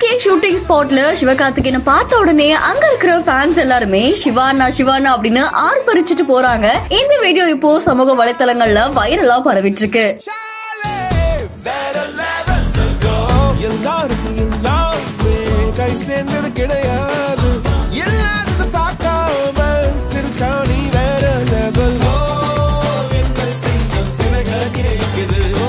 இதே ஷூட்டிங் ஸ்பாட்ல சிவகார்த்திகேயனை பார்த்த உடனே அங்க இருக்கிற ஃபேன்ஸ் எல்லாருமே சிவானா சிவானா அப்படின்னு ஆர்ப்பரிச்சிட்டு போறாங்க இந்த வீடியோ இப்போ சமூக வலைத்தளங்கள்ல வைரலா பரவிட்டு இருக்கு Charlie, வேற levels ago. எல்லாருக்கும் எல்லாமே கை சேர்ந்தது கிடையாது எல்லாரும் பார்க்காம சிரிச்சா நீ வேற level. ஓ, என்ன சிங்க சிறக கேக்குது. ஓ,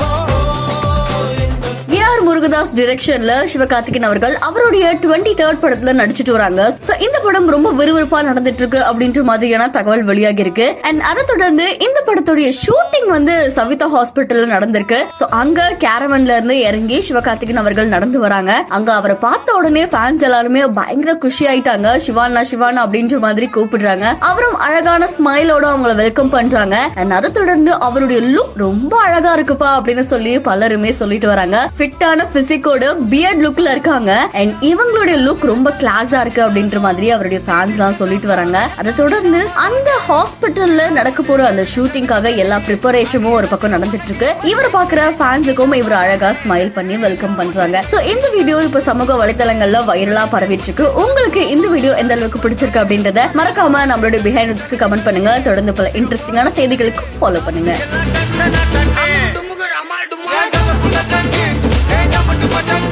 என்ன ஏ ஆர் முருகதாஸ் டிரெக்ஷன்ல சிவகார்த்திகேயன் அவர்கள் அவருடைய டுவெண்ட்டி தேர்ட் படத்துல நடிச்சிட்டு வராங்க சோ இந்த படம் ரொம்ப விறுவிறுப்பா நடந்துட்டு இருக்கு அப்படின்ற மாதிரியான தகவல் வெளியாகி இருக்கு அண்ட் அதை தொடர்ந்து இந்த படத்துடைய ஷூட்டிங் வந்து சவிதா ஹாஸ்பிட்டல்ல நடந்திருக்கு சோ அங்க கேரவன்ல இருந்து இறங்கி சிவகார்த்திகேயன் அவர்கள் நடந்து வராங்க அங்க அவரை பார்த்த உடனே ஃபேன்ஸ் எல்லாருமே பயங்கர குஷி ஆயிட்டாங்க சிவானா சிவானா அப்படின்ற மாதிரி கூப்பிடுறாங்க அவரும் அழகான ஸ்மைலோட அவங்கள வெல்கம் பண்றாங்க அண்ட் அதை தொடர்ந்து அவருடைய லுக் ரொம்ப அழகா இருக்குப்பா அப்படின்னு சொல்லி பலருமே சொல்லிட்டு வராங்க ஃபிட்டான பிசிக்கோட பியர்ட் லுக்ல இருக்காங்க அண்ட் இவங்களுடைய லுக் ரொம்ப கிளாஸா இருக்கு அப்படின்ற மாதிரி அவருடைய ஃபேன்ஸ் எல்லாம் சொல்லிட்டு வராங்க அதை தொடர்ந்து அந்த ஹாஸ்பிட்டல்ல நடக்க போற அந்த ஷூட்டிங்காக எல்லா ப்ரிப்பரேஷனும் ஒரு பக்கம் நடந்துட்டு இருக்கு இவரை பாக்குற ஃபேன்ஸுக்கும் இவர் அழகா ஸ்மைல் பண்ணி வெல்கம் பண்றாங்க சோ இந்த வீடியோ இப்ப சமூக வலைதளங்கள்ல வைரலா பரவிட்டு இருக்கு உங்களுக்கு இந்த வீடியோ எந்த அளவுக்கு பிடிச்சிருக்கு அப்படின்றத மறக்காம நம்மளுடைய பிஹைண்ட் கமெண்ட் பண்ணுங்க தொடர்ந்து பல இன்ட்ரெஸ்டிங்கான செய்திகளுக்கு ஃபாலோ பண்ணுங்க ஏன் நம்ம புள்ள தங்கி, ஏன் நம்ம புள்ள தங்கி,